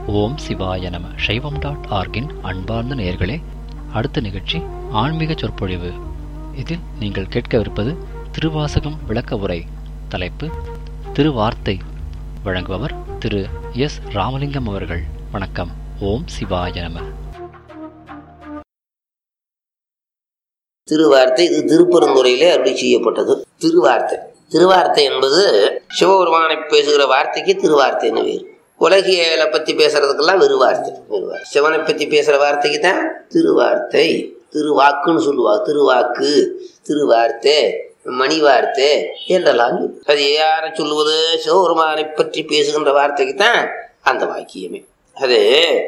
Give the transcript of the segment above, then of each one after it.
ஓம் சிவாய நம சைவம் டாட் ஆர்கின் அன்பார்ந்த நேயர்களே அடுத்த நிகழ்ச்சி ஆன்மீக சொற்பொழிவு இதில் நீங்கள் கேட்கவிருப்பது திருவாசகம் விளக்க உரை தலைப்பு திருவார்த்தை வழங்குபவர் திரு எஸ் ராமலிங்கம் அவர்கள் வணக்கம் ஓம் சிவாய நம திருவார்த்தை இது திருப்பெருந்துறையிலே அருளி செய்யப்பட்டது திருவார்த்தை திருவார்த்தை என்பது சிவபெருமானை பேசுகிற வார்த்தைக்கு திருவார்த்தைன்னு வேறு உலகியலை பத்தி பேசுறதுக்கெல்லாம் வெறு வார்த்தை வெறு வார்த்தை சிவனை பத்தி பேசுற வார்த்தைக்கு தான் திருவார்த்தை திருவாக்குன்னு சொல்லுவாங்க திருவாக்கு திருவார்த்தை மணி வார்த்தை என்றெல்லாம் சொல்லு. அது யாரை சொல்லுவது சிவபெருமானை பற்றி பேசுகின்ற வார்த்தைக்கு தான் அந்த வாக்கியமே அது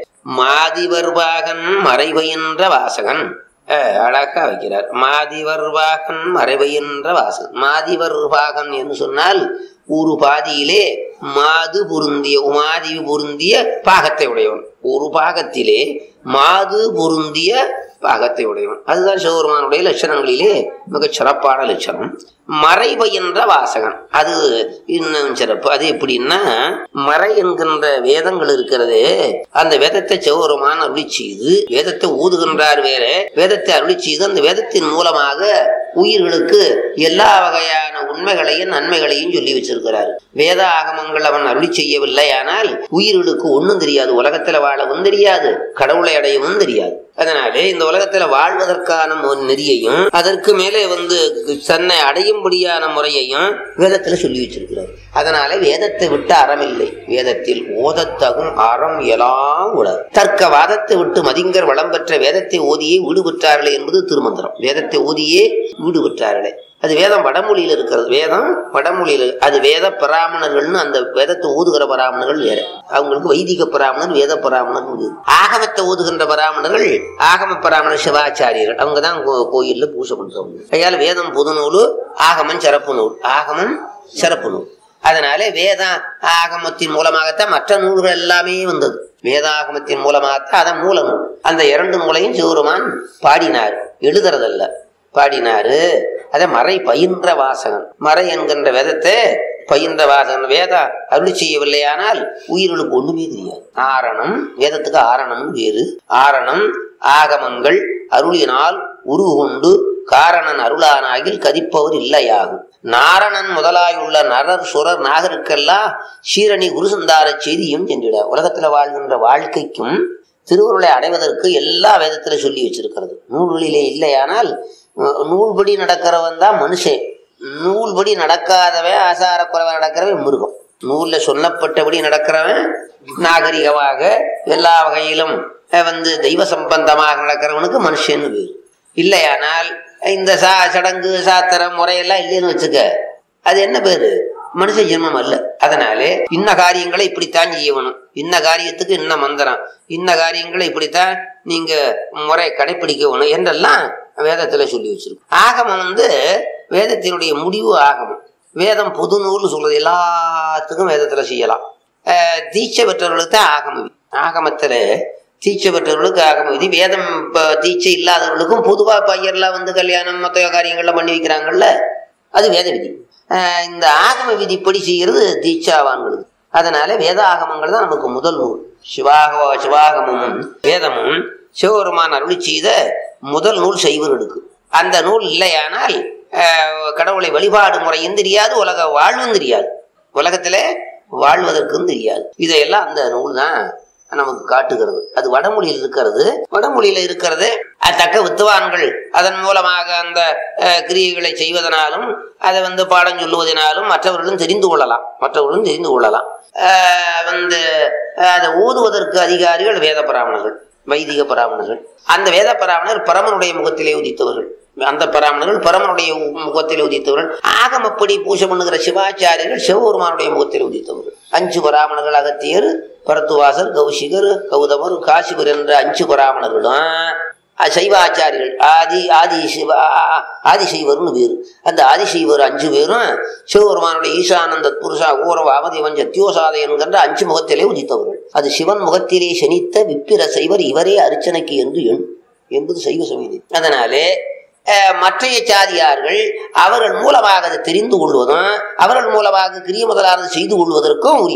மாதிவர்பாகன் மறைவையின்ற வாசகன் அஹ், அழகா வைக்கிறார் மாதிவர்வாகன் மறைவையின்ற வாசகன் மாதிவர்பாகன் என்று சொன்னால் ஒரு பாதியிலே மாது பொருந்திய உமாதி பொருந்திய பாகத்தை உடையவன் ஒரு பாகத்திலே மாது பொருந்திய பாகத்தை உடையவன் அதுதான் சிவபெருமானுடைய லட்சணங்களிலே மிகச் சிறப்பான லட்சணம் மறைவு என்ற வாசகன் அது இன்னும் சிறப்பு அது எப்படின்னா மறை என்கின்ற வேதங்கள் இருக்கிறதே அந்த வேதத்தை சிவபெருமான் அருளி செய்து வேதத்தை ஊதுகின்றார் வேற வேதத்தை அருளி செய்து அந்த வேதத்தின் மூலமாக உயிர்களுக்கு எல்லா வகையான உண்மைகளையும் நன்மைகளையும் சொல்லி வச்சிருக்கிறார் வேத ஆகமங்கள் அவன் அருளி செய்யவில்லை ஆனால் உயிர்களுக்கு ஒண்ணும் தெரியாது உலகத்துல வாழவும் தெரியாது கடவுளை அடையவும் தெரியாது அதனாலே இந்த உலகத்துல வாழ்வதற்கான ஒரு நெறியையும் அதற்கு மேலே வந்து தன்னை அடையும்படியான முறையையும் வேதத்துல சொல்லி வச்சிருக்கிறார் அதனால வேதத்தை விட்டு அறமில்லை வேதத்தில் ஓதத்தகும் அறம் எல்லாம் உலர் தர்க்க வாதத்தை விட்டு மதிங்கர் வளம் பெற்ற வேதத்தை ஓதியே வீடு பெற்றார்களே என்பது திருமந்திரம் வேதத்தை ஓதியே வீடு பெற்றார்களே அது வேதம் வடமொழியில் இருக்கிறது வேதம் வடமொழியில் அது வேத பிராமணர்கள்னு அந்த வேதத்தை ஊதுகிற பிராமணர்கள் வேற அவங்களுக்கு வைதிக பிராமணர் வேத பிராமணர் உண்டு. ஆகமத்தை ஊதுகின்ற பிராமணர்கள் ஆகம பிராமணர் சிவாச்சாரியர்கள் அவங்க தான் கோயில்ல பூஜை பண்றவங்க கையால் வேதம் புது நூல் ஆகமம் சிறப்பு நூல் ஆகமம் சிறப்பு நூல் அதனாலே வேத ஆகமத்தின் மூலமாகத்தான் மற்ற நூல்கள் எல்லாமே வந்தது வேதாகமத்தின் மூலமாகத்தான் அதான் மூல நூல் அந்த இரண்டு நூலையும் சிவருமான் பாடினார் எழுதுறதல்ல பாடினாரு அதை மறை பயின்ற வாசகன் மறை என்கின்ற வேதத்தை பயின்ற வாசகன் வேத அருளி செய்யவில்லையானால் உயிர்களுக்கு ஒண்ணுமே தெரியாது ஆரணம் வேதத்துக்கு ஆரணம் வேறு ஆரணம் ஆகமங்கள் அருளினால் உருவு கொண்டு காரணன் அருளானாகில் கதிப்பவர் இல்லையாகும் நாரணன் முதலாயுள்ள நரர் சுரர் நாகருக்கெல்லாம் சீரணி குருசந்தார செய்தியும் சென்றிட உலகத்துல வாழ்கின்ற வாழ்க்கைக்கும் திருவுருளை அடைவதற்கு எல்லா வேதத்துல சொல்லி வச்சிருக்கிறது நூல்களிலே இல்லையானால் அஹ், நூல்படி நடக்கிறவன் தான் மனுஷன் நூல்படி நடக்காதவன் ஆசார குறைவா நடக்கிறவன் மிருகம் நூல்ல சொல்லப்பட்டபடி நடக்கிறவன் நாகரிகமாக எல்லா வகையிலும் அஹ், வந்து தெய்வ சம்பந்தமாக நடக்கிறவனுக்கு மனுஷன்னு பேரு இல்லையானால் இந்த சா சடங்கு சாத்திரம் முறையெல்லாம் இல்லைன்னு வச்சுக்க அது என்ன பேரு மனுஷ ஜென்மம் அல்ல அதனாலே இன்ன காரியங்களை இப்படித்தான் செய்யணும் இன்ன காரியத்துக்கு இன்ன மந்திரம் இன்ன காரியங்களை இப்படித்தான் நீங்க முறை கடைபிடிக்கணும் என்றெல்லாம் வேதத்துல சொல்லி வச்சிருக்கும் ஆகமம் வந்து வேதத்தினுடைய முடிவு ஆகமம் வேதம் பொது நூல் சொல்றது எல்லாத்துக்கும் வேதத்துல செய்யலாம் அஹ், தீட்சை பெற்றவர்களுக்கு தான் ஆகம விதி. ஆகமத்துல தீட்சை பெற்றவர்களுக்கு ஆகம விதி வேதம் ப- தீட்சை இல்லாதவர்களுக்கும் பொதுவா பையர்லாம் வந்து கல்யாணம் மற்ற காரியங்கள்லாம் பண்ணி வைக்கிறாங்கல்ல அது வேத விதி அஹ் இந்த ஆகம விதிப்படி செய்யறது தீட்சாவான்களுக்கு அதனால வேத ஆகமங்கள் தான் நமக்கு முதல் நூல் சிவாக சிவாகமும் வேதமும் சிவபெருமான் அருளி செய்த முதல் நூல் செய்வர்களுக்கு அந்த நூல் இல்லையானால் அஹ், கடவுளை வழிபாடு முறையும் தெரியாது உலக வாழ்வும் தெரியாது உலகத்துல வாழ்வதற்கும் தெரியாது இதையெல்லாம் அந்த நூல் தான் நமக்கு காட்டுகிறது அது வடமொழியில் இருக்கிறது வடமொழியில இருக்கிறது அது தக்க வித்துவான்கள் அதன் மூலமாக அந்த அஹ், கிரியைகளை செய்வதனாலும் அதை வந்து பாடம் சொல்லுவதனாலும் மற்றவர்களும் தெரிந்து கொள்ளலாம் மற்றவர்களும் தெரிந்து கொள்ளலாம் அஹ், வந்து அஹ், அதை ஓதுவதற்கு அதிகாரிகள் வேத பிராமணர்கள் வைதிக பிராமணர்கள் அந்த வேத பிராமணர் பரமனுடைய முகத்திலே உதித்தவர்கள் அந்த பிராமணர்கள் பரமனுடைய முகத்தில் உதித்தவர்கள் ஆகமப்படி பூஜை பண்ணுகிற சிவாச்சாரியர்கள் சிவபெருமானுடைய முகத்தில் உதித்தவர்கள் அஞ்சு பிராமணர்கள் அகத்தியர் பரத்துவாசர் கௌசிகர் கௌதமர் காசிபர் என்ற அஞ்சு பிராமணர்களும் அஹ், சைவாச்சாரியர்கள் ஆதி ஆதி சிவ ஆ- ஆ- ஆதிசைவர்னு பேரு அந்த ஆதிசைவர் அஞ்சு பேரும் சிவபெருமானுடைய ஈசானந்த புருஷா ஊரவ அவதிவன் சத்தியோசாதை என்கின்ற அஞ்சு முகத்திலே உதித்தவர்கள் அது சிவன் முகத்திலே செனித்த விப்பிர சைவர் இவரே அர்ச்சனைக்கு என்று எண் என்பது சைவ சமீதி அதனாலே அஹ், மற்றைய சாதியார்கள் அவர்கள் மூலமாக அதை தெரிந்து கொள்வதும் அவர்கள் மூலமாக கிரிய முதலானது செய்து கொள்வதற்கும் உரியவர்கள்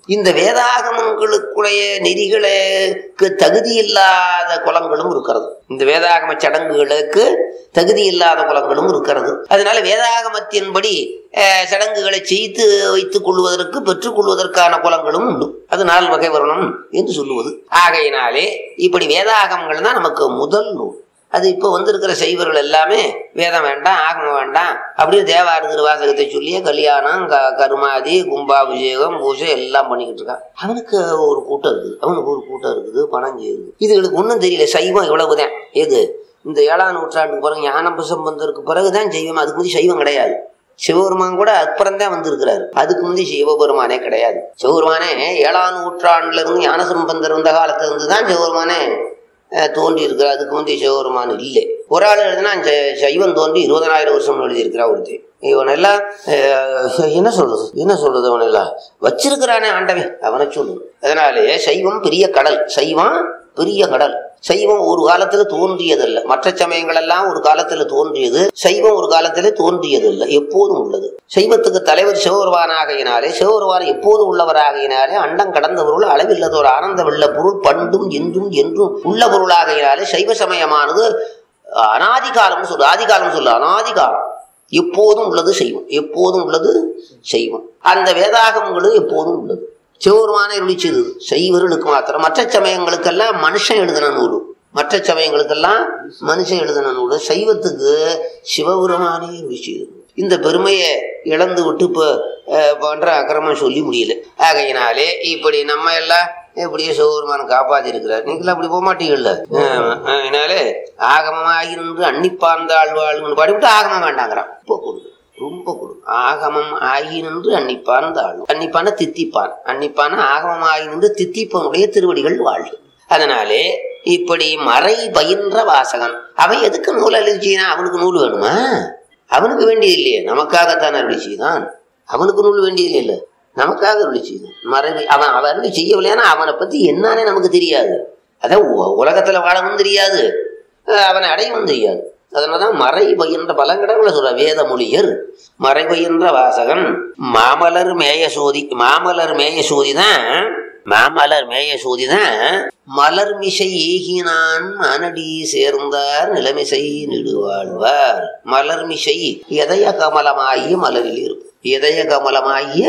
இந்த வேதாகமங்களுக்குடைய நெறிகளுக்கு தகுதி இல்லாத குலங்களும் இருக்கிறது இந்த வேதாகம சடங்குகளுக்கு தகுதி இல்லாத குலங்களும் இருக்கிறது அதனால வேதாகமத்தின்படி அஹ், சடங்குகளை செய்து வைத்துக் கொள்வதற்கு பெற்றுக் கொள்வதற்கான குலங்களும் உண்டு அது நால் வகை வரணும் என்று சொல்லுவது ஆகையினாலே இப்படி வேதாகமங்கள் தான் நமக்கு முதல் நூல் அது இப்போ வந்திருக்கிற செய்வர்கள் எல்லாமே வேதம் வேண்டாம் ஆகமம் வேண்டாம் அப்படின்னு தேவார திருவாசகத்தை சொல்லியே கல்யாணம் க கருமாதி கும்பாபிஷேகம் பூஜை எல்லாம் பண்ணிக்கிட்டு இருக்கான் அவனுக்கு ஒரு கூட்டம் இருக்குது அவனுக்கு ஒரு கூட்டம் இருக்குது பணம் செய்யுது இதுகளுக்கு ஒன்றும் தெரியல சைவம் இவ்வளவுதான் எது இந்த ஏழாம் நூற்றாண்டுக்கு பிறகு ஞான சம்பந்தருக்கு பிறகுதான் செய்வம் அதுக்கு முந்தி சைவம் கிடையாது சிவபெருமான் கூட அப்புறம் தான் வந்திருக்கிறாரு அதுக்கு முந்தி சிவபெருமானே கிடையாது சிவபெருமானே ஏழாம் நூற்றாண்டுல இருந்து ஞான சம்பந்தர் இருந்த காலத்துல இருந்து தான் சிவபெருமானே அஹ், தோன்றி இருக்கிறார் அதுக்கு முந்தைய சிவபெருமான் இல்லை ஒரு ஆள் எழுதினா ச- சைவம் தோன்றி இருபதனாயிரம் வருஷம் எழுதியிருக்கிறா ஒருத்தன் இவனெல்லாம் அஹ், என்ன சொல்றது என்ன சொல்றது அவனெல்லாம் வச்சிருக்கிறானே ஆண்டவன் அவனை சொல்லு அதனாலே சைவம் பெரிய கடல் சைவம் பெரிய கடல் சைவம் ஒரு காலத்துல தோன்றியதல்ல மற்ற சமயங்கள் எல்லாம் ஒரு காலத்துல தோன்றியது சைவம் ஒரு காலத்துல தோன்றியதல்ல எப்போதும் உள்ளது சைவத்துக்கு தலைவர் சிவபெருமானாகையினாலே சிவபெருமான் எப்போதும் உள்ளவராகையினாலே அண்டம் கடந்தவருள் அளவில்லதோர் ஆனந்த வெள்ள பொருள் பண்டும் என்றும் என்றும் உள்ள பொருளாகையினாலே சைவ சமயமானது அனாதி காலம் சொல்லு ஆதிகாலம் சொல்லு அனாதி காலம் எப்போதும் உள்ளது செய்வம் எப்போதும் உள்ளது செய்வம் அந்த வேதாகமங்களும் எப்போதும் உள்ளது சிவபெருமானை விழிச்சது செய்வர்களுக்கு மாத்திரம் மற்ற சமயங்களுக்கெல்லாம் மனுஷன் எழுதின நூல் மற்ற சமயங்களுக்கெல்லாம் மனுஷன் எழுதின நூல் சைவத்துக்கு சிவபெருமானே விழிச்சது இந்த பெருமையை இழந்து விட்டு இப்போ பண்ற அக்கிரமம் சொல்லி முடியல ஆகையினாலே இப்படி நம்ம எல்லாம் எப்படியோ சிவபெருமான் காப்பாத்தி இருக்கிறார் நீங்களாம் அப்படி போக மாட்டீங்கல்ல ஆமா. அதனால ஆகமமாகி நின்று அன்னிப்பார்ந்த ஆழ்வாளுன்னு பாடிவிட்டு ஆகமம் வேண்டாங்கிறான் இப்போ கொடுங்க ரொம்ப கொடுங்க ஆகமம் ஆகி நின்று அன்னிப்பான் தாழ்வு அன்னிப்பான தித்திப்பான் அன்னிப்பான ஆகமம் ஆகி நின்று தித்திப்பனுடைய திருவடிகள் வாழ்வு அதனாலே இப்படி மறை பயின்ற வாசகன் அவன் எதுக்கு நூல் அழிச்சினா அவனுக்கு நூல் வேணுமா அவனுக்கு வேண்டியது இல்லையே நமக்காகத்தான் அருளி செய்தான் அவனுக்கு நூல் வேண்டியது இல்லை நமக்காக அருளி செய்தான் மறைவு அவன் அவன் அருளி செய்யவில்லைன்னா அவனை பத்தி என்னன்னே நமக்கு தெரியாது அதான் உ- உலகத்துல வாழவும் தெரியாது அஹ் அவனை அடையவும் தெரியாது அதனாலதான் மறை பயின்ற பலங்கடங்களை சொல்ற வேத மொழியர் மறை பயின்ற வாசகன் மாமலர் மேய சோதி மாமலர் மேய சோதி தான் மாமலர் மேய சோதி தான் மலர் மிசை ஏகினான் மனடி சேர்ந்தார் நிலைமிசை நெடுவாழ்வார் மலர் மிசை இதய கமலமாகிய மலரில் இருக்கும் இதய கமலமாகிய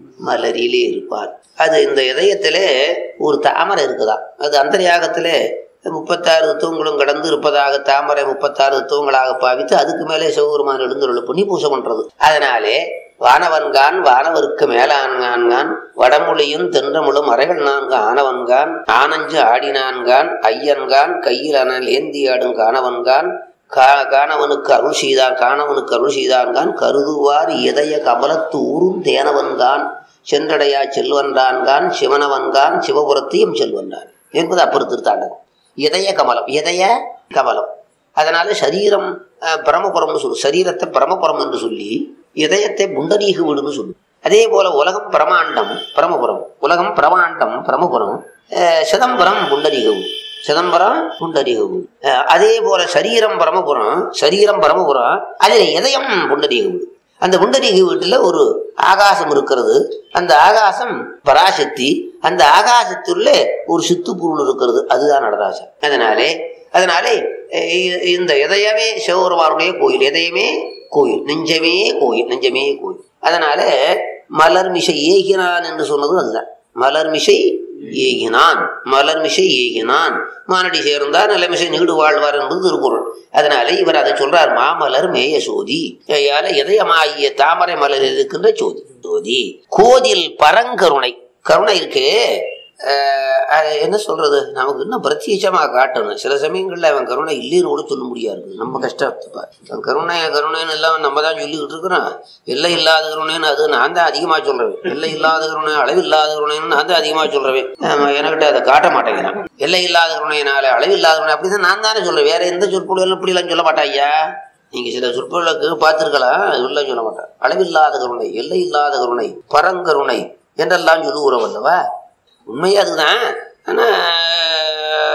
மலரிலே இருப்பார் அது இந்த இதயத்திலே ஒரு தாமரை இருக்குதா அது அந்தரியாகத்திலே முப்பத்தாறு தூங்களும் கடந்து இருப்பதாக தாமரை முப்பத்தாறு தூங்களாக பாவித்து அதுக்கு மேலே சிவபெருமான் எழுந்துள்ள புண்ணி பூசை பண்றது அதனாலே வானவன்கான் வானவருக்கு மேலான்கான்கான் வடமொழியும் தென்றமுளும் மறைகள் நான்கு ஆனவன்கான் ஆனஞ்சு ஆடினான்கான் ஐயன்கான் கையில் அனல் ஏந்தி ஆடும் காணவன்கான் கா- காணவனுக்கு அருள் செய்தான் காணவனுக்கு அருள் செய்தான்கான் கருதுவார் இதய கமலத்து ஊரும் தேனவன்கான் சென்றடையா செல்வன்றான்கான் சிவனவன்கான் சிவபுரத்தையும் செல்வன்றான் என்பது அப்புறம் திருத்தாண்டகம் இதய கமலம் இதய கமலம் அதனால சரீரம் அஹ், பிரமபுரம்னு சொல்லு சரீரத்தை பிரமபுரம் என்று சொல்லி இதயத்தை புண்டரீக வீடுன்னு சொல்லு அதே போல உலகம் பிரமாண்டம் பிரமபுரம் உலகம் பிரமாண்டம் பிரமபுரம் அஹ், சிதம்பரம் புண்டரீக வீடு சிதம்பரம் புண்டரீக வீடு அஹ், அதே போல சரீரம் பிரமபுரம் சரீரம் பிரமபுரம் அதில் இதயம் புண்டரீக வீடு அந்த புண்டரீக வீட்டுல ஒரு ஆகாசம் இருக்கிறது அந்த ஆகாசம் பராசக்தி அந்த ஆகாசத்துள்ள ஒரு சித்து பொருள் இருக்கிறது அதுதான் நடராஜன் அதனாலே அதனாலே அஹ் இ- இந்த இதயமே சிவபெருமானுடைய கோயில் இதயமே கோயில் நெஞ்சமே கோயில் நெஞ்சமே கோயில் அதனால மலர் மிசை ஏகினான் என்று சொன்னது அதுதான் மலர் மிசை ஏகினான் மலர் மிசை ஏகினான் மானடி சேர்ந்தார் நிலைமிசை நீடு வாழ்வார் என்பது திருக்குறள் அதனால இவர் அதை சொல்றார் மாமலர் மேய சோதி ஐயால இதயமாகிய தாமரை மலர் இருக்கின்ற சோதி சோதி கோதில் பரங்கருணை கருணை இருக்கு அஹ் அது என்ன சொல்றது நமக்கு இன்னும் பிரத்யட்சமா காட்டணும் சில சமயங்கள்ல அவன் கருணை இல்லைன்னு கூட சொல்ல முடியாது நம்ம கஷ்டப்பா அவன் கருணை கருணைன்னு எல்லாம் நம்ம தான் சொல்லிக்கிட்டு இருக்கிறோம் எல்லை இல்லாத கருணைன்னு அது நான் தான் அதிகமா சொல்றேன் எல்லை இல்லாத கருணை அளவு இல்லாத கருணைன்னு நான் தான் அதிகமா சொல்றேன் ஆமா, எனக்கிட்ட அதை காட்ட மாட்டேங்கிறான் எல்லை இல்லாத கருணையினால அளவு இல்லாத கருணை அப்படிதான் நான் தானே சொல்றேன் வேற எந்த சொற்பொழிவும் இப்படிலாம் சொல்ல மாட்டா ஐயா நீங்க சில சொற்பொழிவுக்கு பார்த்திருக்கலாம் இல்லை சொல்ல மாட்டார் அளவில்லாத கருணை எல்லை இல்லாத கருணை பரங்கருணை என்றெல்லாம் சொல்லுகிறோம் அல்லவா உண்மையே அதுதான் ஆனா நமக்கு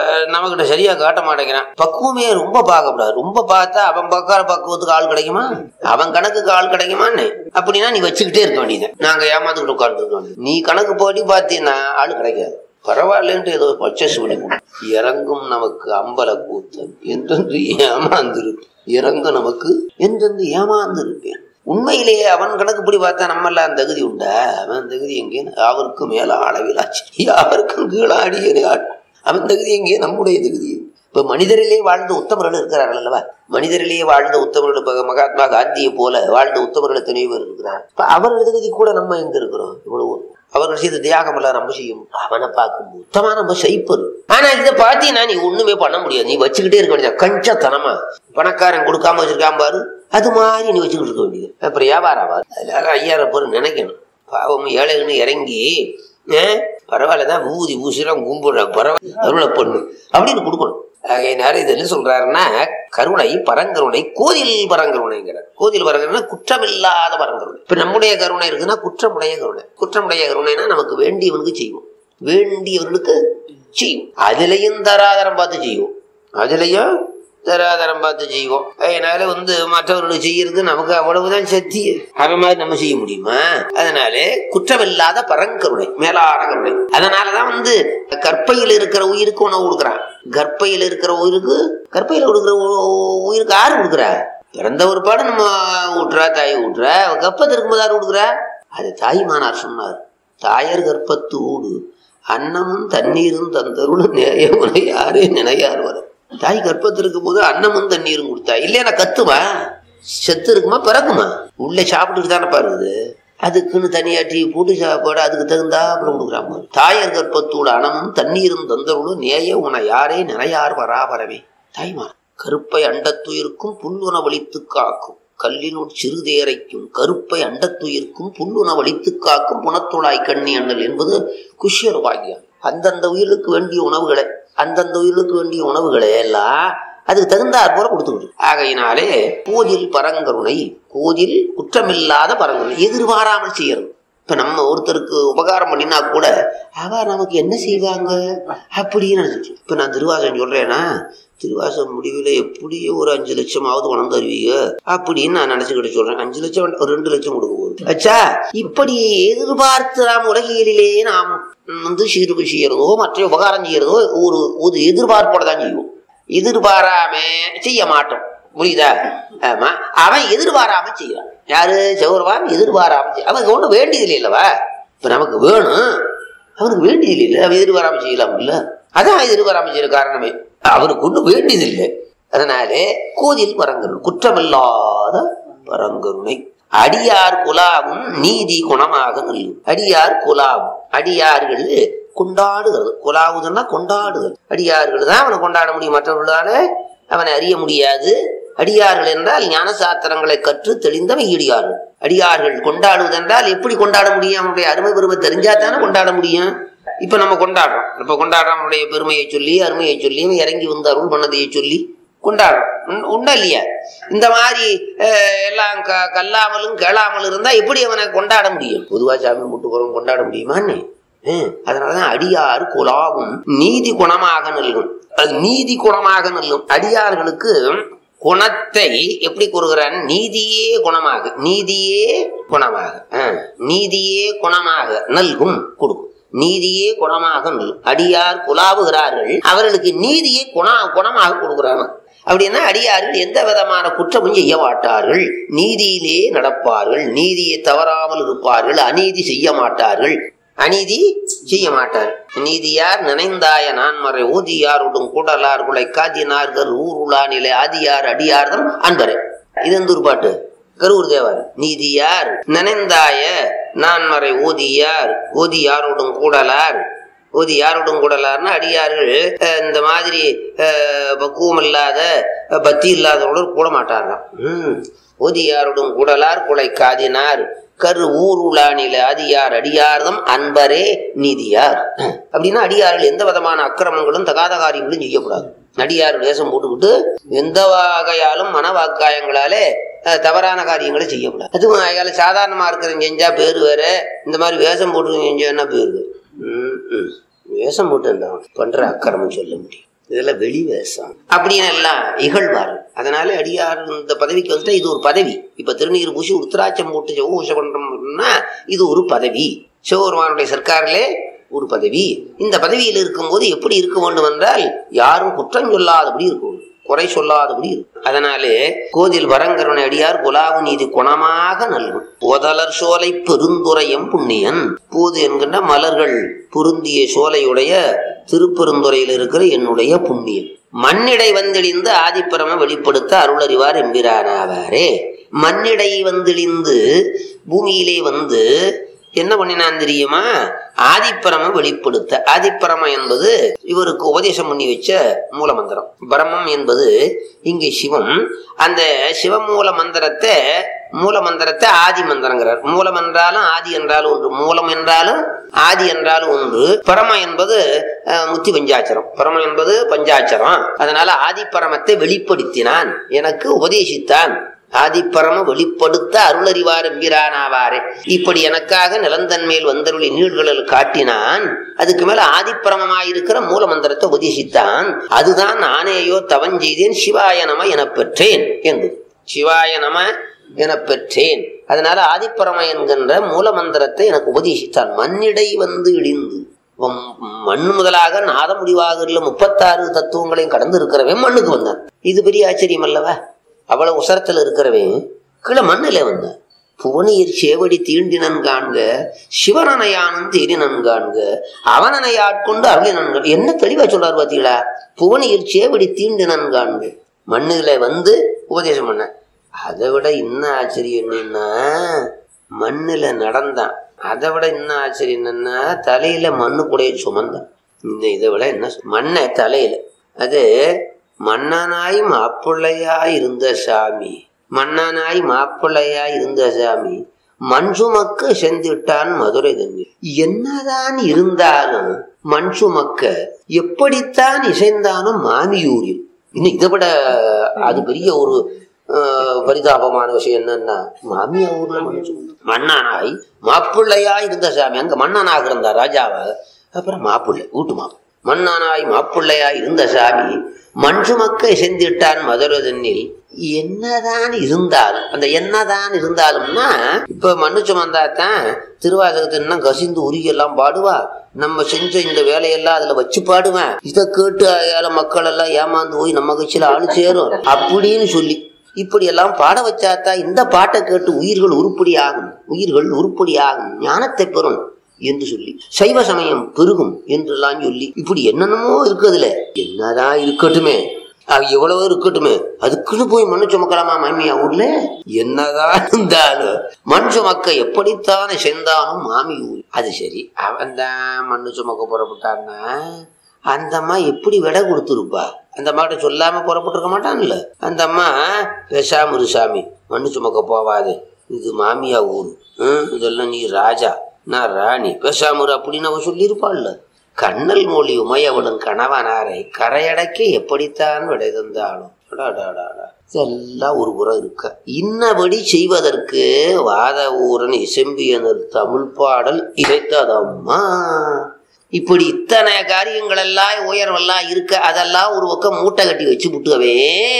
நம்மகிட்ட சரியா காட்ட மாட்டேங்கிறான் பக்குவமே ரொம்ப பார்க்கக்கூடாது ரொம்ப பார்த்தா அவன் பார்க்காத பக்குவத்துக்கு ஆள் கிடைக்குமா அவன் கணக்குக்கு ஆள் கிடைக்குமான்னு அப்படின்னா நீ வச்சுக்கிட்டே இருக்க வேண்டியது நாங்க ஏமாந்துக்கிட்டு உட்காந்துருக்க வேண்டியது நீ கணக்கு போட்டி பார்த்தீங்கன்னா ஆள் கிடைக்காது பரவாயில்லன்ட்டு ஏதோ பர்ச்சேஸ் பண்ணி கொடு. இறங்கும் நமக்கு அம்பல கூத்தன் என்றென்று ஏமாந்திருப்பேன் இறங்கும் நமக்கு என்றென்று ஏமாந்திருப்பேன் உண்மையிலேயே அவன் கணக்குப்படி பார்த்தா நம்மெல்லாம் தகுதி உண்டா அவன் தகுதி எங்கே அவருக்கு மேல அளவிலாச்சு யாருக்கும் கீழாடியே அவன் தகுதி எங்கே நம்முடைய தகுதி இப்ப மனிதரிலே வாழ்ந்த உத்தமர்கள் இருக்கிறார்கள் அல்லவா மனிதரிலேயே வாழ்ந்த உத்தமர்கள் இப்ப மகாத்மா காந்தியை போல வாழ்ந்த உத்தமர்கள் எத்தனையோ பேர் இருக்கிறார் இப்ப அவர்கள் தகுதி கூட நம்ம எங்க இருக்கிறோம் இவ்வளவு அவர்கள் செய்த தியாகம் எல்லாம் நம்ம செய்யும் அவனை பார்க்கும்போது உத்தமா நம்ம செய்ப்பது ஆனா இதை பார்த்தீங்கன்னா நீ ஒண்ணுமே பண்ண முடியாது நீ வச்சுக்கிட்டே இருக்க வேண்டியது கஞ்சத்தனமா பணக்காரன் கொடுக்காம வச்சிருக்கான் பாரு அது மாதிரி நீ வச்சுக்கிட்டு இருக்க வேண்டியது அப்புறம் வியாபாரம் ஆகாது அதனால ஐயாயிரம் பேர் நினைக்கணும் பாவம் ஏழைன்னு இறங்கி ஏன் பரவாயில்லதான் ஊதி ஊசிலாம் கும்பிடுற பரவாயில்ல அருளை பொண்ணு அப்படின்னு கொடுக்கணும் ஆகையினால இது என்ன சொல்றாருன்னா கருணை பரங்கருணை கோதில் பரங்கருணைங்கிறார் கோதில் பரங்கருணை குற்றமில்லாத பரங்கருணை இப்ப நம்முடைய கருணை இருக்குன்னா குற்றமுடைய கருணை குற்றமுடைய கருணைனா நமக்கு வேண்டியவனுக்கு செய்வோம் வேண்டியவர்களுக்கு செய்வோம் அதுலயும் தராதரம் பார்த்து செய்வோம் அதுலயும் தராதரம் பார்த்து செய்வோம் அதனால வந்து மற்றவர்களுக்கு செய்யறது நமக்கு அவ்வளவுதான் சக்தி அது மாதிரி நம்ம செய்ய முடியுமா அதனால குற்றமில்லாத பரங்கருணை மேலான கருணை அதனாலதான் வந்து கற்பையில் இருக்கிற உயிருக்கு உணவு கொடுக்குறான் கர்ப்பையில் இருக்கிற உயிருக்கு கற்பையில் கொடுக்குற உ- உயிருக்கு யாரு கொடுக்குறா பிறந்த ஒரு பாடு நம்ம ஊட்டுறா தாய் ஊட்டுறா கப்பத்து இருக்கும்போது யாரு கொடுக்குறா அது தாய்மானார் சொன்னார் தாயர் கர்ப்பத்து ஊடு அன்னமும் தண்ணீரும் தந்தருளும் நேயமுனை யாரே நினையார் வர தாய் கர்ப்பத்தில் இருக்கும் போது அன்னமும் தண்ணீரும் கொடுத்தா இல்லையா நான் கத்துமா செத்து இருக்குமா பிறக்குமா உள்ளே சாப்பிட்டுட்டு தானே பாருது அதுக்குன்னு தனியா டீ போட்டு சாப்பாடு அதுக்கு தகுந்தா அப்புறம் கொடுக்குறாங்க தாயர் கர்ப்பத்தோட அனமும் தண்ணீரும் தந்தருளும் நேய உன யாரே நினையார் வராபரவே தாய்மார் கருப்பை அண்டத்துயிருக்கும் புல்லுணவளித்து காக்கும் கல்லினுள் சிறுதேரைக்கும் கருப்பை அண்டத்துயிருக்கும் புல்லுணவளித்து காக்கும் புனத்துளாய் கண்ணி அண்ணல் என்பது குஷியர் வாக்கியம் அந்தந்த உயிருக்கு வேண்டிய உணவுகளை அந்தந்த உயிருக்கு வேண்டிய உணவுகளை எல்லாம் அதுக்கு தகுந்தாற் போல கொடுத்துக்கிட்டு ஆகையினாலே கோதில் பரங்கருணை கோதில் குற்றமில்லாத பரங்கருணை எதிர்பாராமல் செய்யறது இப்ப நம்ம ஒருத்தருக்கு உபகாரம் பண்ணினா கூட அவ நமக்கு என்ன செய்வாங்க அப்படின்னு நினைச்சிட்டு இப்ப நான் திருவாசகம் சொல்றேன்னா திருவாசகம் முடிவில் எப்படியோ ஒரு அஞ்சு லட்சமாவது பணம் தருவீங்க அப்படின்னு நான் நினைச்சுக்கிட்டு சொல்றேன் அஞ்சு லட்சம் வேண்டாம், ஒரு ரெண்டு லட்சம் கொடுக்க போகுது அச்சா இப்படி எதிர்பார்த்து நாம் உலகியலிலே நாம் வந்து சீர்வு செய்யறதோ மற்ற உபகாரம் செய்யறதோ ஒரு ஒரு எதிர்பார்ப்போட தான் செய்வோம் எதிர்பாராம செய்ய மாட்டோம் புரியுதா ஆமா அவன் எதிர்பாராம செய்யறான் யாரு சௌரவான் எதிர்பாராம செய்ய அவனுக்கு ஒண்ணு வேண்டியது இல்லவா இப்ப நமக்கு வேணும் அவனுக்கு வேண்டியது இல்லை அவன் எதிர்பாராம செய்யலாம் இல்ல அதான் எதிர்பாராம செய்யற காரணமே அவனுக்கு ஒண்ணு வேண்டியது இல்லை அதனாலே கோதில் பரங்கருணை குற்றமில்லாத பரங்கருணை அடியார் குலாவும் நீதி குணமாக நல்கும் அடியார் குலாவும் அடியார்கள் கொண்டாடுகிறது குலாவுதுன்னா கொண்டாடுதல் அடியார்கள் தான் அவனை கொண்டாட முடியும் மற்றவர்களால அவனை அறிய முடியாது அடியார்கள் என்றால் ஞான சாத்திரங்களை கற்று தெளிந்தவை ஈடியார்கள் அடியார்கள் கொண்டாடுவது என்றால் எப்படி கொண்டாட முடியும் அவனுடைய அருமை பெருமை தெரிஞ்சா தானே கொண்டாட முடியும் இப்ப நம்ம கொண்டாடுறோம் இப்ப கொண்டாடுறோம் அவனுடைய பெருமையை சொல்லி அருமையை சொல்லி அவன் இறங்கி வந்து அருள் பண்ணதையை சொல்லி கொண்டாடுறோம் உண்- உண்டா இல்லையா இந்த மாதிரி அஹ், எல்லாம் க- கல்லாமலும் கேளாமலும் இருந்தா எப்படி அவனை கொண்டாட முடியும் பொதுவா சாமி முட்டு போறவன் கொண்டாட முடியுமான்னு ஹம், அதனாலதான் அடியார் குலாவும் நீதி குணமாக நல்கும் அது நீதி குணமாக நல்கும் அடியார்களுக்கு குணத்தை எப்படி கூறுகிறான் நீதியே குணமாக நீதியே குணமாக ஆஹ், நீதியே குணமாக நல்கும் கொடுக்கும் நீதியே குணமாக நல்கும் அடியார் குலாவுகிறார்கள் அவர்களுக்கு நீதியை குண குணமாக கொடுக்கிறாங்க அப்படின்னா அடியார்கள் எந்த விதமான குற்றமும் செய்ய மாட்டார்கள் நீதியிலே நடப்பார்கள் நீதியை தவறாமல் இருப்பார்கள் அநீதி செய்ய மாட்டார்கள் அநீதி செய்ய மாட்டார் நீதியார் நினைந்தாய நான்மறை ஊதியாருடன் கூடலார் குலை காதினார்கள் ஊருலா நிலை ஆதியார் அடியார்தம் அன்பரே இது எந்த ஒரு பாட்டு கரூர் தேவர் நீதியார் நினைந்தாய நான்மறை ஓதியார் ஓதியாருடன் கூடலார் ஓதி யாருடன் கூடலார்னா அடியார்கள் அஹ், இந்த மாதிரி அஹ், பக்குவம் இல்லாத அஹ், பக்தி இல்லாதவர்களுடன் கூட மாட்டார்களாம் ம். ஓதியாருடன் கூடலார் குலை காதினார் கரு ஊருளானில அதியார் அடியார்தம் அன்பரே நீதியார் அப்படின்னா அடியார்கள் எந்த விதமான அக்கிரமங்களும் தகாத காரியங்களும் செய்யக்கூடாது அடியார் வேஷம் போட்டுக்கிட்டு எந்த வகையாலும் மனவாக்காயங்களாலே அஹ், தவறான காரியங்களை செய்யக்கூடாது அதுவும் அயால சாதாரணமா இருக்கிறவங்க செஞ்சா பேர் வேற இந்த மாதிரி வேஷம் போட்டு செஞ்சா பேர் வேறு ம், ம். வேஷம் போட்டு இருந்தவன் பண்ற அக்கிரமம் சொல்ல முடியும் இதெல்லாம் வெளி வேஷம் அப்படின்னு எல்லாம் இகழ்வார் அதனால அடியார் இந்த பதவிக்கு வந்துட்டா இது ஒரு பதவி இப்ப திருநீர் பூசி உத்தராட்சம் போட்டு செவ்வூசை பண்றோம்னா இது ஒரு பதவி சிவபெருமானுடைய சர்க்காரிலே ஒரு பதவி இந்த பதவியில் இருக்கும்போது எப்படி இருக்க வேண்டும் என்றால் யாரும் குற்றம் சொல்லாதபடி இருக்க வேண்டும் குறை சொல்லாதபடி இருக்கும் அதனாலே கோதில் வரங்கருணை அடியார் குலாவு நீதி குணமாக நல்கும் ஓதலர் சோலை பெருந்துரையம் புண்ணியன் பூது என்கின்ற மலர்கள் பொருந்திய சோலையுடைய திருப்பெருந்துறையில் இருக்கிற என்னுடைய புண்ணியன் மண்ணிடை வந்தெளிந்து ஆதிப்பரம வெளிப்படுத்த அருளறிவார் எம்பிரானாவாரே மண்ணிடை வந்தெளிந்து பூமியிலே வந்து என்ன பண்ணினான் தெரியுமா ஆதிப்பரம வெளிப்படுத்த ஆதிப்பரம என்பது இவருக்கு உபதேசம் பண்ணி வச்ச மூலமந்திரம் பிரம்மம் என்பது இங்கே சிவம் அந்த சிவமூல மந்திரத்தை மூல மந்திரத்தை ஆதி மந்திரங்கிறார் மூலம் என்றாலும் ஆதி என்றாலும் ஒன்று மூலம் என்றாலும் ஆதி என்றாலும் ஒன்று பரம என்பது அஹ், முத்தி பஞ்சாட்சரம் பரம என்பது பஞ்சாட்சரம் அதனால ஆதிப்பரமத்தை வெளிப்படுத்தினான் எனக்கு உபதேசித்தான் ஆதிப்பரம வெளிப்படுத்த அருளறிவார் எம்பிரானாவாரே இப்படி எனக்காக நிலந்தன் மேல் வந்தருளி நீள்களில் காட்டினான் அதுக்கு மேல ஆதிப்பரமமாயிருக்கிற மூல மந்திரத்தை உபதேசித்தான் அதுதான் நானேயோ தவஞ்செய்தேன் சிவாய நம எனப் பெற்றேன் என்பது சிவாய நம எனப் பெற்றேன் அதனால ஆதிப்பரம என்கின்ற மூல மந்திரத்தை எனக்கு உபதேசித்தான் மண்ணிடை வந்து இடிந்து வம்- மண்ணு முதலாக நாத முடிவாக முப்பத்தாறு தத்துவங்களையும் கடந்து இருக்கிறவன் மண்ணுக்கு வந்தான் இது பெரிய ஆச்சரியம் அல்லவா அவ்வளவு உசரத்துல இருக்கிறவன் கீழே மண்ணில வந்தான் புவனியர் சேவடி தீண்டினன் காண்க சிவனனையானும் தேடினன் காண்க அவனனை ஆட்கொண்டு அருளினன் காண்க. என்ன தெளிவா சொல்றாரு பாத்தீங்களா புவனியர் சேவடி தீண்டினன் காண்க மண்ணுல வந்து உபதேசம் பண்ண அதை விட இன்னும் ஆச்சரியம் என்னன்னா மண்ணுல நடந்தான் அதை விட இன்னும் ஆச்சரியம் என்னன்னா தலையில மண்ணு கூடைய சுமந்தான் இந்த இதை விட என்ன சொல்~ மண்ணை தலையில அது மன்னனாய் மாப்பிள்ளையாய் இருந்த சாமி மன்னனாய் மாப்பிள்ளையாய் இருந்த சாமி மண் சுமக்க செந்திட்டான் மதுரை தண்ணி என்னதான் இருந்தாலும் மண் சுமக்க எப்படித்தான் இசைந்தாலும் மாமியூரில் இன்னும் இதை விட அது பெரிய ஒரு ஆஹ், பரிதாபமான விஷயம் என்னன்னா மாமியா ஊர்ல மண் சுமக்க- மன்னனாய் மாப்பிள்ளையா இருந்த சாமி அங்க மன்னனாக இருந்தார் ராஜாவா அப்புறம் மாப்பிள்ளை வீட்டு மாப்பிள்ளை மன்னனாய் மாப்பிள்ளையாய் இருந்த சாமி மண் சுமக்க செந்திட்டான் மதுரை தண்ணில் என்னதான் இருந்தாலும் அந்த என்னதான் இருந்தாலும்னா இப்ப மண்ணு சுமந்தா தான் திருவாசகத்தை இன்னும் கசிந்து உருகி எல்லாம் பாடுவா நம்ம செஞ்ச இந்த வேலையெல்லாம் அதுல வச்சு பாடுவேன் இதை கேட்டு ஏழை மக்கள் எல்லாம் ஏமாந்து போய் நம்ம கட்சியில ஆளு சேரும் அப்படின்னு சொல்லி இப்படி எல்லாம் பாட வச்சாதான் இந்த பாட்டை கேட்டு உயிர்கள் உருப்படி ஆகும் உயிர்கள் உருப்படி ஆகும் ஞானத்தை பெறும் என்று சொல்லி சைவ சமயம் பெருகும் என்றெல்லாம் சொல்லி இப்படி என்னென்னமோ இருக்குதுல என்னதான் இருக்கட்டுமே அது எவ்வளவோ இருக்கட்டுமே அதுக்குன்னு போய் மண்ணு சுமக்கலாமா மாமியா ஊர்ல என்னதான் இருந்தாலும் மண் சுமக்க எப்படித்தானே செந்தானும் மாமி ஊர் அது சரி அவன் தான் மண்ணு சுமக்க புறப்பட்டான்னா அந்த அம்மா எப்படி விடை கொடுத்துருப்பா அந்த அம்மாட்ட சொல்லாம புறப்பட்டிருக்க மாட்டான்ல அந்த அம்மா பேசாம இரு சாமி மண்ணு சுமக்க போவாது இது மாமியா ஊர் ஹம், இதெல்லாம் நீ ராஜா நான் ராணி பேசாம இரு அப்படின்னு அவ சொல்லியிருப்பாள்ல கண்ணல் மொழி உமையவளும் கணவனாரை கரையடைக்க எப்படித்தான் விடை தந்தாலும் அடாடாடாடா. இதெல்லாம் ஒரு புறம் இருக்க இன்னபடி செய்வதற்கு வாத ஊரன் இசம்பியனர் தமிழ் பாடல் இசைத்ததம்மா இப்படி இத்தனை காரியங்கள் எல்லாம் உயர்வெல்லாம் இருக்க அதெல்லாம் ஒரு பக்கம் மூட்டை கட்டி வச்சு விட்டுக்கவே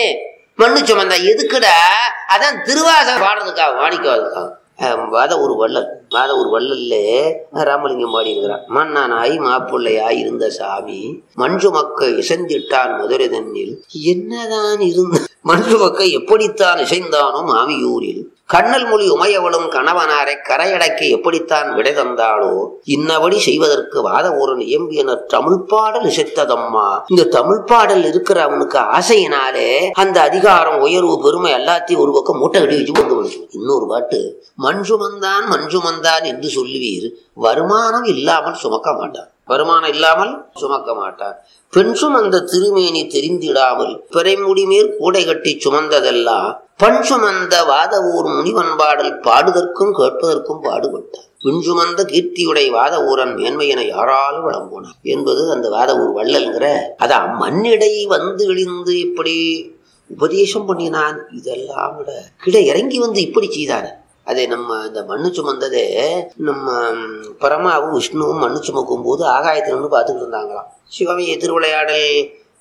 மண்ணு சுமந்தா எதுக்குடா அதான் திருவாசகம் பாடுறதுக்காக மாணிக்கவாதுக்காக வாத ஒரு வள்ளல் வாத ஒரு வள்ளல்ல ராமலிங்கம் பாடி இருக்கிறான் மன்னனாய் மாப்பிள்ளையாய் இருந்த சாமி மஞ்சு மக்க இசைந்திட்டான் மதுரை தன்னில் என்னதான் இருந்த மஞ்சு மக்க எப்படித்தான் இசைந்தானோ மாமியூரில் கண்ணல் மொழி உமையவளும் கணவனாரை கரையடைக்க எப்படித்தான் விடை தந்தாளோ இன்னபடி செய்வதற்கு வாத ஊரன் இயம்பியனர் தமிழ் பாடல் இசைத்ததம்மா இந்த தமிழ் பாடல் இருக்கிற அவனுக்கு ஆசையினாலே அந்த அதிகாரம் உயர்வு பெருமை எல்லாத்தையும் ஒரு பக்கம் மூட்டை கட்டி வச்சு கொண்டு வந்து இன்னொரு பாட்டு மண் சுமந்தான் மண் சுமந்தான் என்று சொல்லுவீர் வருமானம் இல்லாமல் சுமக்க மாட்டான் வருமானம் இல்லாமல் சுமக்க மாட்டான் பெண் சுமந்த திருமேனி தெரிந்திடாமல் பிறைமுடி மேல் கூடை கட்டி சுமந்ததெல்லாம் பண் சுமந்த வாத ஊர் முனிவன்பாடல் பாடுதற்கும் கேட்பதற்கும் பாடுபட்டார் பெண் சுமந்த கீர்த்தியுடைய வாத ஊரன் மேன்மையென யாராலும் வழங்குனார் என்பது அந்த வாத ஊர் வள்ளல்ங்கிற அதான் மண்ணிடை வந்து இழிந்து இப்படி உபதேசம் பண்ணினான் இதெல்லாம் விட கிட இறங்கி வந்து இப்படி செய்தார் அதை நம்ம இந்த மண்ணு சுமந்ததே நம்ம ம், பரமாவும் விஷ்ணுவும் மண்ணு சுமக்கும் போது ஆகாயத்துல இருந்து பார்த்துக்கிட்டு இருந்தாங்களாம் சிவமைய திருவிளையாடல்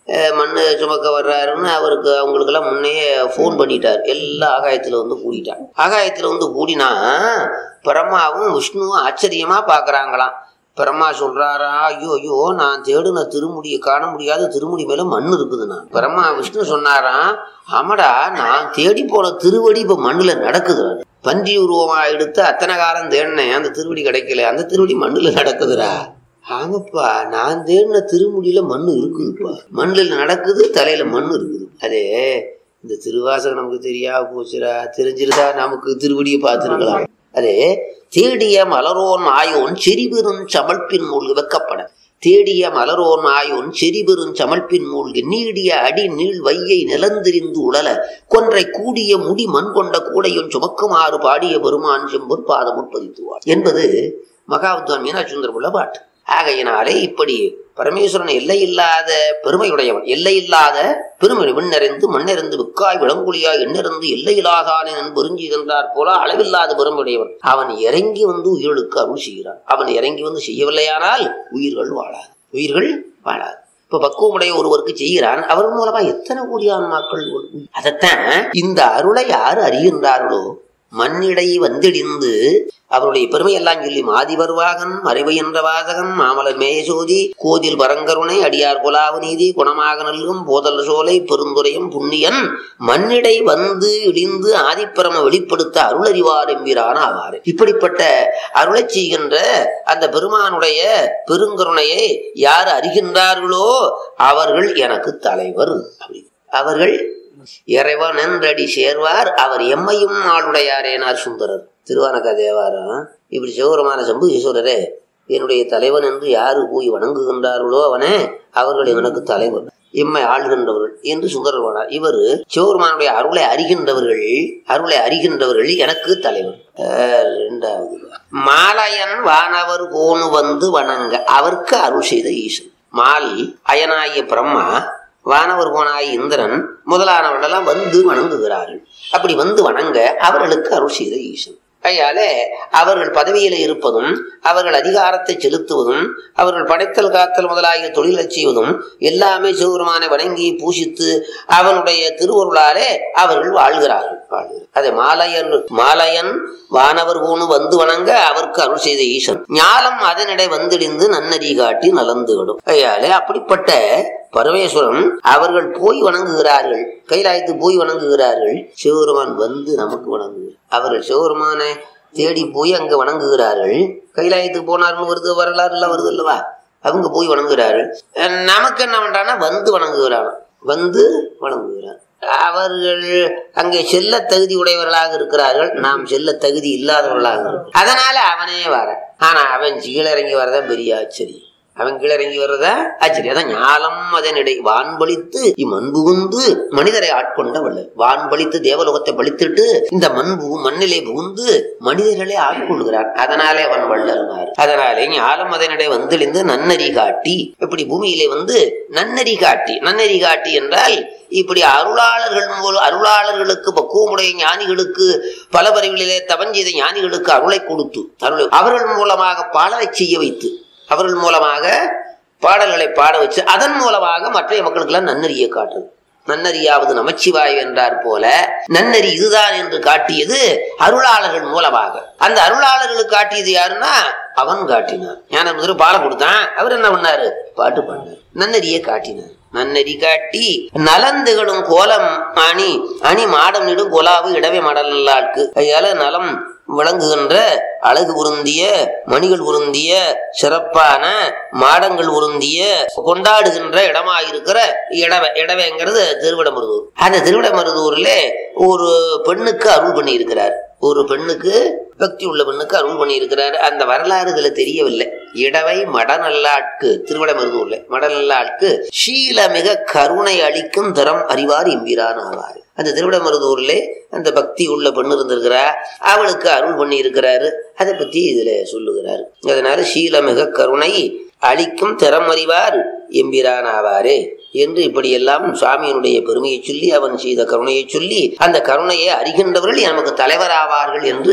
அஹ், மண்ணு சுமக்க வர்றாருன்னு அவருக்கு அவங்களுக்கெல்லாம் முன்னையே ஃபோன் பண்ணிட்டார் எல்லா ஆகாயத்தில் வந்து கூடிட்டான் ஆகாயத்தில் வந்து கூடினா பிரம்மாவும் விஷ்ணுவும் ஆச்சரியமா பார்க்கறாங்களாம் பிரம்மா சொல்றாரா ஐயோ ஐயோ நான் தேடுன திருமுடியை காண முடியாத திருமுடி மேல மண் இருக்குது நான் பிரம்மா விஷ்ணு சொன்னாராம் ஆமாடா நான் தேடி போன திருவடி இப்ப மண்ணுல நடக்குது பன்றி உருவமா எடுத்து அத்தனை காலம் தேடினேன் அந்த திருவடி கிடைக்கல அந்த திருவடி மண்ணுல நடக்குதுடா ஆமாப்பா நான் தேடின திருமுடியில மண்ணு இருக்குதுப்பா மண்ணில் நடக்குது தலையில மண் இருக்குது அதே இந்த திருவாசகம் நமக்கு தெரியாம போச்சுடா தெரிஞ்சிருந்தா நமக்கு திருவடியை பார்த்துருக்கலாம் அதே தேடிய மலரோன் ஆயோன் செறிபெரும் சமழ்ப்பின் மூழ்கு வெக்கப்பட தேடிய மலரோன் ஆயோன் செறிபெரும் சமழ்ப்பின் மூழ்கு நீடிய அடி நீள் வையை நிலந்திரிந்து உழல கொன்றை கூடிய முடி மண் கொண்ட கூடையும் சுமக்குமாறு பாடிய பெருமான் செம்பொர் பாதமுட் பதித்துவார் என்பது மகாவித்வான் மீனாட்சி சுந்தரமுள்ள பாட்டு ஆகையினாலே இப்படி பரமேஸ்வரன் எல்லை இல்லாத பெருமையுடையவன் எல்லை இல்லாத பெருமை விண்ணறிந்து மண்ணறிந்து விக்காய் விளங்குழியாய் எண்ணிறந்து எல்லையில்லாதானே பெருஞ்சி என்றார் போல அளவில்லாத பெருமையுடையவன் அவன் இறங்கி வந்து உயிர்களுக்கு அருள் செய்கிறான் அவன் இறங்கி வந்து செய்யவில்லையானால் உயிர்கள் வாழாது உயிர்கள் வாழாது இப்ப பக்குவமுடைய ஒருவருக்கு செய்கிறான் அவர் மூலமா எத்தனை கோடி ஆன்மாக்கள் உ- அதைத்தான் இந்த அருளை யார் அறிகின்றார்களோ மண்ணிடை வந்திடிந்து அவருடைய பெருமையெல்லாம் சொல்லி மாதி வருவாகன் மறைவு என்ற வாசகன் மாமலர் மேயசோதி கோதில் பரங்கருணை அடியார் குலாவு நீதி குணமாக நல்கும் போதல் சோலை பெருந்துரையும் புண்ணியன் மண்ணிடை வந்து இடிந்து ஆதிப்பரம வெளிப்படுத்த அருளறிவார் என்கிறான் ஆவார் இப்படிப்பட்ட அருளை செய்கின்ற அந்த பெருமானுடைய பெருங்கருணையை யார் அறிகின்றார்களோ அவர்கள் எனக்கு தலைவர் அப்படி அவர்கள் இறைவன் என்றடி சேர்வார் அவர் எம்மையும் ஆளுடையாரேனார் சுந்தரர் திருவானக தேவாரம் இப்படி சிவபெருமான சம்பு ஈஸ்வரரே என்னுடைய தலைவன் என்று யாரு போய் வணங்குகின்றார்களோ அவனே அவர்கள் இவனுக்கு தலைவர் எம்மை ஆள்கின்றவர்கள் என்று சுந்தரர் வாழார் இவர் சிவபெருமானுடைய அருளை அறிகின்றவர்கள் அருளை அறிகின்றவர்கள் எனக்கு தலைவர் அஹ் இரண்டாவது மாலயன் வானவர் கோணு வந்து வணங்க அவருக்கு அருள் செய்த ஈசன் மால் அயனாகிய பிரம்மா வானவர் கோனாய் இந்திரன் முதலானவர்களெல்லாம் வந்து வணங்குகிறார்கள் அப்படி வந்து வணங்க அவர்களுக்கு அருள் செய்த ஈசன் கையாலே அவர்கள் பதவியில இருப்பதும் அவர்கள் அதிகாரத்தை செலுத்துவதும் அவர்கள் படைத்தல் காத்தல் முதலாகிய தொழிலை செய்வதும் எல்லாமே சிவபெருமானை வணங்கி பூசித்து அவனுடைய திருவருளாலே அவர்கள் வாழ்கிறார்கள் வாழ்கிறார்கள். அது மாலையன் மாலையன் வானவர் கூணு வந்து வணங்க அவருக்கு அருள் செய்த ஈசன் ஞாலம் அதனிடை வந்திடிந்து நன்னறி காட்டி நலந்துவிடும் கையாலே அப்படிப்பட்ட பரமேஸ்வரன் அவர்கள் போய் வணங்குகிறார்கள் கைலாயத்து போய் வணங்குகிறார்கள் சிவபெருமான் வந்து நமக்கு வணங்குகிறார் அவர்கள் சிவபெருமானை தேடி போய் அங்க வணங்குகிறார்கள் கைலாயத்துக்கு போனார்னு வருது வரலாறு எல்லாம் வருது அல்லவா அவங்க போய் வணங்குகிறார்கள் அஹ் நமக்கு என்ன பண்றான்னா வந்து வணங்குகிறான் வந்து வணங்குகிறான் அவர்கள் அங்கே செல்ல தகுதி உடையவர்களாக இருக்கிறார்கள் நாம் செல்ல தகுதி இல்லாதவர்களாக இருக்கிறோம் அதனால அவனே வர ஆனா அவன் கீழே இறங்கி வரதான் பெரிய ஆச்சரியம் அவன் கீழே இறங்கி வர்றதா ஆச்சரியம் அதான் ஞாலம் அதனிடை வான்பளித்து இம்மண்பு புகுந்து மனிதரை ஆட்கொண்ட வள்ளல் வான்பளித்து தேவலோகத்தை பழித்துட்டு இந்த மண்பு மண்ணிலே புகுந்து மனிதர்களை ஆட்கொள்கிறான் அதனாலே அவன் வள்ளல்னார் அதனாலே ஞாலம் அதனிடை வந்திழிந்து நன்னறி காட்டி இப்படி பூமியிலே வந்து நன்னறி காட்டி நன்னறி காட்டி என்றால் இப்படி அருளாளர்கள் மூலம் அருளாளர்களுக்கு பக்குவமுடைய ஞானிகளுக்கு பல பிரிவுகளிலே தவஞ்செய்த ஞானிகளுக்கு அருளை கொடுத்து அருளை அவர்கள் மூலமாக பாடலை செய்ய வைத்து அவர்கள் மூலமாக பாடல்களை பாட வச்சு அதன் மூலமாக மற்ற மக்களுக்கெல்லாம் நன்னறியை காட்டுது நன்னறியாவது நமச்சிவாய் என்றார் போல நன்னறி இதுதான் என்று காட்டியது அருளாளர்கள் மூலமாக அந்த அருளாளர்களுக்கு காட்டியது யாருன்னா அவன் காட்டினான் ஞான முதல் பாடம் கொடுத்தான் அவர் என்ன பண்ணாரு பாட்டு பண்ணார் நன்னறியை காட்டினார் நன்னறி காட்டி நலந்துகளும் கோலம் அணி அணி மாடம் நிடும் கோலாவு இடவே மடலாட்கு கையால நலம் விளங்குகின்ற அழகு உருந்திய மணிகள் உருந்திய சிறப்பான மாடங்கள் உருந்திய கொண்டாடுகின்ற இடமாயிருக்கிற இடவை இடவைங்கிறது திருவிடமருதூர் அந்த திருவிடமருதூர்ல ஒரு பெண்ணுக்கு அருள் பண்ணி இருக்கிறார் ஒரு பெண்ணுக்கு பக்தி உள்ள பெண்ணுக்கு அருள் பண்ணி இருக்கிறார் அந்த வரலாறு இதுல தெரியவில்லை இடவை மடநல்லாட்கு திருவிடமருதூர்ல மடநல்லாட்கு ஷீல மிக கருணை அளிக்கும் தரம் அறிவார் எம்பிரான் ஆவார் அந்த திருவிடமருதூர்ல அந்த பக்தி உள்ள பெண்ணு இருந்திருக்கிறா அவளுக்கு அருள் பண்ணி இருக்கிறாரு அதை பத்தி இதுல சொல்லுகிறாரு அதனால ஷீலமிக கருணை அளிக்கும் திறம் அறிவார் எம்பிரான் ஆவாரே என்று இப்படியெல்லாம் சுவாமியினுடைய பெருமையை சொல்லி அவன் செய்த கருணையை சொல்லி அந்த கருணையை அறிகின்றவர்கள் நமக்கு தலைவராவார்கள் என்று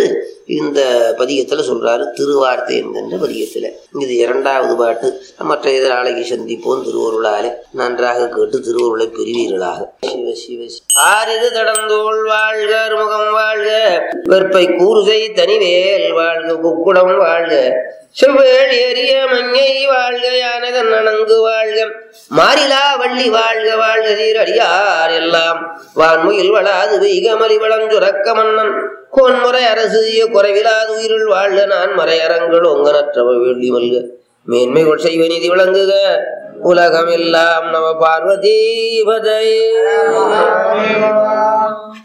இந்த பதிகத்துல சொல்றாரு திருவார்த்தை என்கின்ற பதிகத்துல இது இரண்டாவது பாட்டு மற்ற இது நாளைக்கு சந்திப்போம் திருவருளாலே நன்றாக கேட்டு திருவருளை பெறுவீர்களாக சிவ சிவ சிவ. ஆறிது தடந்தோள் வாழ்க அருமுகம் வாழ்க வெற்பை கூறுசை தனிவேல் வாழ்க குக்குடம் வாழ்க செவ்வேள் எரிய மஞ்சை வாழ்க யானதன் நனங்கு வாழ்க மாறிலா வள்ளி வாழ்க வாழ்க சீரடியார் எல்லாம் வான்முயில் வளாது வெய்கமலி வளஞ்சுரக்க மன்னன் கோன்முறை அரசு குறைவிலாது உயிருள் வாழ்க நான் மறையரங்கள் ஒங்கனற்றவ வேள்வி மல்க மேன்மைகள் செய்வ நிதி விளங்குக உலகமெல்லாம் நம பார்வதி பதை